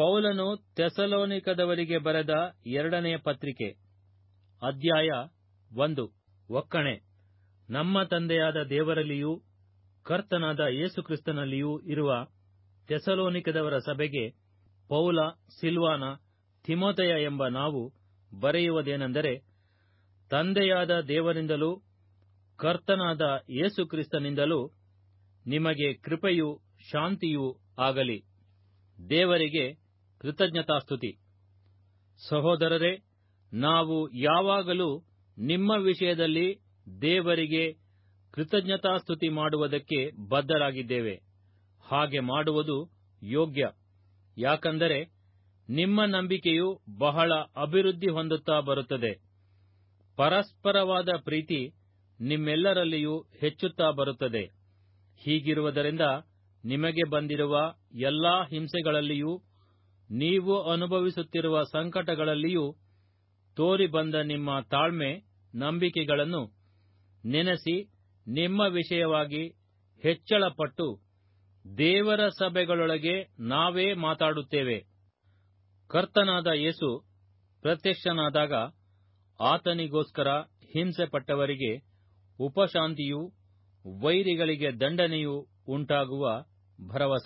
ಪೌಲನು ತೆಸಲೋನಿಕದವರಿಗೆ ಬರೆದ ಎರಡನೆಯ ಪತ್ರಿಕೆ ಅಧ್ಯಾಯ ಒಂದು ಒಕ್ಕಣೆ ನಮ್ಮ ತಂದೆಯಾದ ದೇವರಲ್ಲಿಯೂ ಕರ್ತನಾದ ಯೇಸುಕ್ರಿಸ್ತನಲ್ಲಿಯೂ ಇರುವ ತೆಸಲೋನಿಕದವರ ಸಭೆಗೆ ಪೌಲ ಸಿಲ್ವಾನ ತಿಮೋತೆಯ ಎಂಬ ನಾವು ಬರೆಯುವುದೇನೆಂದರೆ ತಂದೆಯಾದ ದೇವರಿಂದಲೂ ಕರ್ತನಾದ ಯೇಸುಕ್ರಿಸ್ತನಿಂದಲೂ ನಿಮಗೆ ಕೃಪೆಯೂ ಶಾಂತಿಯೂ ಆಗಲಿ ದೇವರಿಗೆ ಕೃತಜ್ಞತಾಸ್ತುತಿ ಸಹೋದರರೇ ನಾವು ಯಾವಾಗಲೂ ನಿಮ್ಮ ವಿಷಯದಲ್ಲಿ ದೇವರಿಗೆ ಕೃತಜ್ಞತಾಸ್ತುತಿ ಮಾಡುವುದಕ್ಕೆ ಬದ್ಧರಾಗಿದ್ದೇವೆ ಹಾಗೆ ಮಾಡುವುದು ಯೋಗ್ಯ ಯಾಕಂದರೆ ನಿಮ್ಮ ನಂಬಿಕೆಯು ಬಹಳ ಅಭಿವೃದ್ಧಿ ಹೊಂದುತ್ತಾ ಬರುತ್ತದೆ ಪರಸ್ಪರವಾದ ಪ್ರೀತಿ ನಿಮ್ಮೆಲ್ಲರಲ್ಲಿಯೂ ಹೆಚ್ಚುತ್ತಾ ಬರುತ್ತದೆ ಹೀಗಿರುವುದರಿಂದ ನಿಮಗೆ ಬಂದಿರುವ ಎಲ್ಲಾ ಹಿಂಸೆಗಳಲ್ಲಿಯೂ ನೀವು ಅನುಭವಿಸುತ್ತಿರುವ ಸಂಕಟಗಳಲ್ಲಿಯೂ ತೋರಿ ಬಂದ ನಿಮ್ಮ ತಾಳ್ಮೆ ನಂಬಿಕೆಗಳನ್ನು ನೆನೆಸಿ ನಿಮ್ಮ ವಿಷಯವಾಗಿ ಹೆಚ್ಚಳಪಟ್ಟು ದೇವರ ಸಭೆಗಳೊಳಗೆ ನಾವೇ ಮಾತಾಡುತ್ತೇವೆ ಕರ್ತನಾದ ಯೇಸು ಪ್ರತ್ಯಕ್ಷನಾದಾಗ ಆತನಿಗೋಸ್ಕರ ಹಿಂಸೆಪಟ್ಟವರಿಗೆ ಉಪಶಾಂತಿಯೂ ವೈರಿಗಳಿಗೆ ದಂಡನೆಯೂ ಉಂಟಾಗುವ ಭರವಸ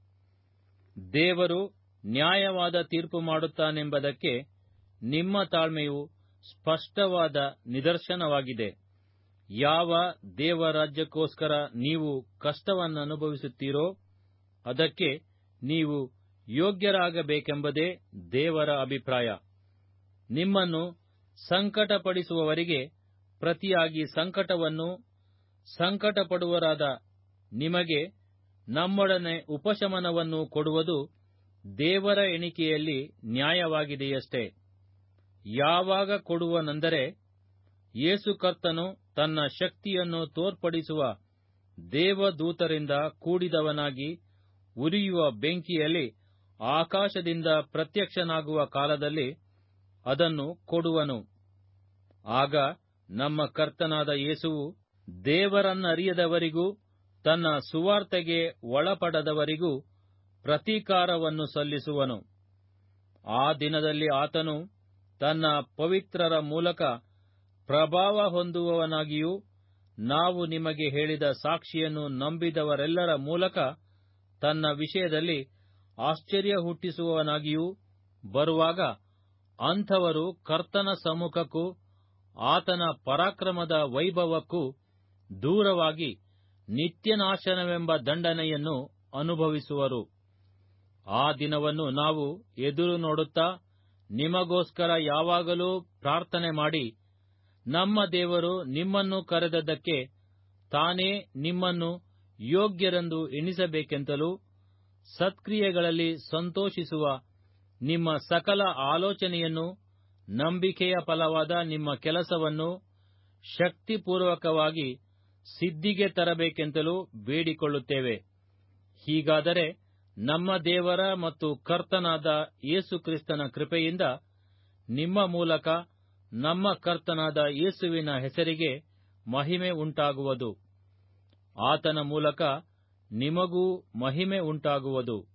ದೇವರು ನ್ಯಾಯವಾದ ತೀರ್ಪು ಮಾಡುತ್ತಾನೆಂಬುದಕ್ಕೆ ನಿಮ್ಮ ತಾಳ್ಮೆಯು ಸ್ಪಷ್ಟವಾದ ನಿದರ್ಶನವಾಗಿದೆ ಯಾವ ದೇವರಾಜ್ಯಕ್ಕೋಸ್ಕರ ನೀವು ಕಷ್ಟವನ್ನನುಭವಿಸುತ್ತೀರೋ ಅದಕ್ಕೆ ನೀವು ಯೋಗ್ಯರಾಗಬೇಕೆಂಬುದೇ ದೇವರ ಅಭಿಪ್ರಾಯ ನಿಮ್ಮನ್ನು ಸಂಕಟಪಡಿಸುವವರಿಗೆ ಪ್ರತಿಯಾಗಿ ಸಂಕಟವನ್ನು ಸಂಕಟಪಡುವರಾದ ನಿಮಗೆ ನಮ್ಮೊಡನೆ ಉಪಶಮನವನ್ನು ಕೊಡುವುದು ದೇವರ ಎಣಿಕೆಯಲ್ಲಿ ನ್ಯಾಯವಾಗಿದೆಯಷ್ಟೇ ಯಾವಾಗ ಕೊಡುವನೆಂದರೆ ಯೇಸು ಕರ್ತನು ತನ್ನ ಶಕ್ತಿಯನ್ನು ತೋರ್ಪಡಿಸುವ ದೇವದೂತರಿಂದ ಕೂಡಿದವನಾಗಿ ಉರಿಯುವ ಬೆಂಕಿಯಲ್ಲಿ ಆಕಾಶದಿಂದ ಪ್ರತ್ಯಕ್ಷನಾಗುವ ಕಾಲದಲ್ಲಿ ಅದನ್ನು ಕೊಡುವನು ಆಗ ನಮ್ಮ ಕರ್ತನಾದ ಯೇಸುವು ದೇವರನ್ನರಿಯದವರಿಗೂ ತನ್ನ ಸುವಾರ್ತೆಗೆ ಒಳಪಡದವರಿಗೂ ಪ್ರತೀಕಾರವನ್ನು ಸಲ್ಲಿಸುವನು ಆ ದಿನದಲ್ಲಿ ಆತನು ತನ್ನ ಪವಿತ್ರರ ಮೂಲಕ ಪ್ರಭಾವ ಹೊಂದುವವನಾಗಿಯೂ ನಾವು ನಿಮಗೆ ಹೇಳಿದ ಸಾಕ್ಷಿಯನ್ನು ನಂಬಿದವರೆಲ್ಲರ ಮೂಲಕ ತನ್ನ ವಿಷಯದಲ್ಲಿ ಆಶ್ಚರ್ಯ ಹುಟ್ಟಿಸುವವನಾಗಿಯೂ ಬರುವಾಗ ಅಂಥವರು ಕರ್ತನ ಸಮ್ಮುಖಕ್ಕೂ ಆತನ ಪರಾಕ್ರಮದ ವೈಭವಕ್ಕೂ ದೂರವಾಗಿ ನಿತ್ಯನಾಶನವೆಂಬ ದಂಡನೆಯನ್ನು ಅನುಭವಿಸುವರು ಆ ದಿನವನ್ನು ನಾವು ಎದುರು ನೋಡುತ್ತಾ ನಿಮಗೋಸ್ಕರ ಯಾವಾಗಲೂ ಪ್ರಾರ್ಥನೆ ಮಾಡಿ ನಮ್ಮ ದೇವರು ನಿಮ್ಮನ್ನು ಕರೆದದ್ದಕ್ಕೆ ತಾನೇ ನಿಮ್ಮನ್ನು ಯೋಗ್ಯರೆಂದು ಎಣಿಸಬೇಕೆಂತಲೂ ಸತ್ಕ್ರಿಯೆಗಳಲ್ಲಿ ಸಂತೋಷಿಸುವ ನಿಮ್ಮ ಸಕಲ ಆಲೋಚನೆಯನ್ನು ನಂಬಿಕೆಯ ಫಲವಾದ ನಿಮ್ಮ ಕೆಲಸವನ್ನು ಶಕ್ತಿಪೂರ್ವಕವಾಗಿ ಸಿದ್ಧಿಗೆ ತರಬೇಕೆಂತಲೂ ಬೇಡಿಕೊಳ್ಳುತ್ತೇವೆ ಹೀಗಾದರೆ ನಮ್ಮ ದೇವರ ಮತ್ತು ಕರ್ತನಾದ ಯೇಸುಕ್ರಿಸ್ತನ ಕೃಪೆಯಿಂದ ನಿಮ್ಮ ಮೂಲಕ ನಮ್ಮ ಕರ್ತನಾದ ಯೇಸುವಿನ ಹೆಸರಿಗೆ ಮಹಿಮೆ ಉಂಟಾಗುವುದು ಆತನ ಮೂಲಕ ನಿಮಗೂ ಮಹಿಮೆ ಉಂಟಾಗುವುದು